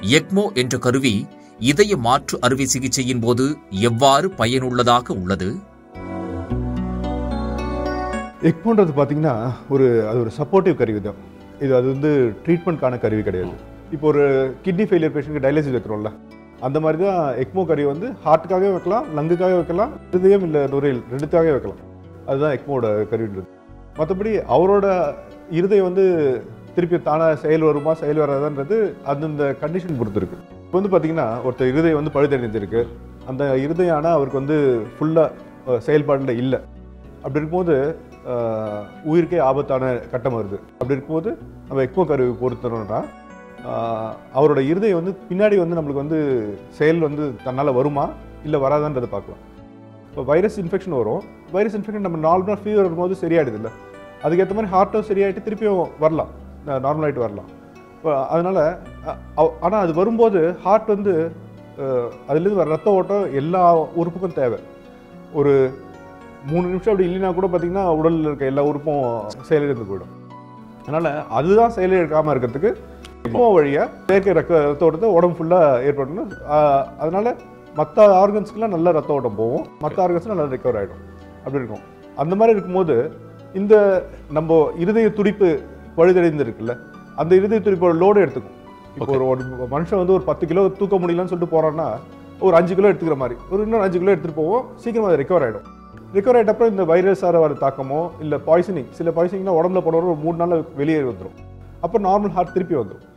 எக்மோ என்ற கருவி இதய மாற்று அறுவை சிகிச்சையின் போது எவ்வாறு பயனுள்ளதாக உள்ளது எக்மோன்றது பார்த்தீங்கன்னா ஒரு அது ஒரு சப்போர்ட்டிவ் கருவி தான் இது அது வந்து ட்ரீட்மெண்ட்கான கருவி கிடையாது இப்போ ஒரு கிட்னி ஃபெயிலியர் பேஷண்ட்க்கு டயாலிசிஸ் வைக்கிறோம்ல அந்த மாதிரி தான் எக்மோ கருவி வந்து ஹார்ட்டுக்காகவே வைக்கலாம் லங்குக்காக வைக்கலாம் இருதயம் இல்லை நுரையீரல் ரெண்டுக்காகவே வைக்கலாம் அதுதான் எக்மோட கருவின்றது மற்றபடி அவரோட இருதயம் வந்து திருப்பி தானாக செயல் வருமா செயல் வராதான்றது அந்தந்த கண்டிஷன் பொறுத்து இருக்கு இப்போ வந்து பார்த்தீங்கன்னா ஒருத்தர் இருதயம் வந்து பழுதடைஞ்சிருக்கு அந்த இருதயம் ஆனால் அவருக்கு வந்து ஃபுல்லாக செயல்பாடில் இல்லை அப்படி இருக்கும்போது ஆஹ், உயிருக்கே ஆபத்தான கட்டம் வருது அப்படி இருக்கும்போது நம்ம எக்மோ கருவி பொறுத்தனோம்னா ஆஹ், அவரோட இருதயம் வந்து பின்னாடி வந்து நம்மளுக்கு வந்து செயல் வந்து தன்னால் வருமா இல்லை வராதான்றதை பார்க்கலாம் இப்போ வைரஸ் இன்ஃபெக்ஷன் வரும் வைரஸ் இன்ஃபெக்ஷன் நம்ம நார்மலாக ஃபீவர் வரும்போது சரியாயிடுது இல்லை அதுக்கேற்ற மாதிரி ஹார்ட்டும் சரியாயிட்டு திருப்பியும் வரலாம் நார்மல் ஆகிட்டு வரலாம் இப்போ அதனால் ஆனால் அது வரும்போது ஹார்ட் வந்து அஹ், அதுலேருந்து வர ரத்த ஓட்டம் எல்லா உறுப்புக்கும் தேவை ஒரு மூணு நிமிஷம் அப்படி இல்லைன்னா கூட பார்த்தீங்கன்னா உடலில் இருக்க எல்லா உறுப்பும் செயலிழந்து போயிடும் அதனால் அதுதான் செயலிழக்காமல் இருக்கிறதுக்கு இப்போ வழியாக செயற்கை ரத்த ரத்த ஓட்டத்தை உடம்பு ஃபுல்லாக ஏற்படணும் ஆஹ், அதனால மற்ற ஆர்கன்ஸ்க்குலாம் நல்ல ரத்த ஓட்டம் போகும் மற்ற ஆர்கன்ஸ் நல்லா ரெக்கவர் ஆகிடும் அப்படி இருக்கும் அந்த மாதிரி இருக்கும்போது இந்த நம்ம இருதய துடிப்பு பழுதடைந்து இருக்குல்ல அந்த இருதய துடிப்போட லோடு எடுத்துக்கும் இப்போ ஒரு ஒரு மனுஷன் வந்து ஒரு பத்து கிலோ தூக்க முடியலன்னு சொல்லிட்டு போறான்னா ஒரு அஞ்சு கிலோ எடுத்துக்கிற மாதிரி ஒரு இன்னொரு அஞ்சு கிலோ எடுத்துட்டு போவோம் சீக்கிரமா அது ரெக்கவர் ஆகிடும் ரெக்கவர் ஆகிட்டப்பறம் இந்த வைரஸார வர தாக்கமோ இல்லை பாய்சனிங் சில பாய்சனிங்னா உடம்புல போனவரை ஒரு மூணு நாள்ல வெளியே வந்துடும் அப்போ நார்மல் ஹார்ட் திருப்பி வந்துடும்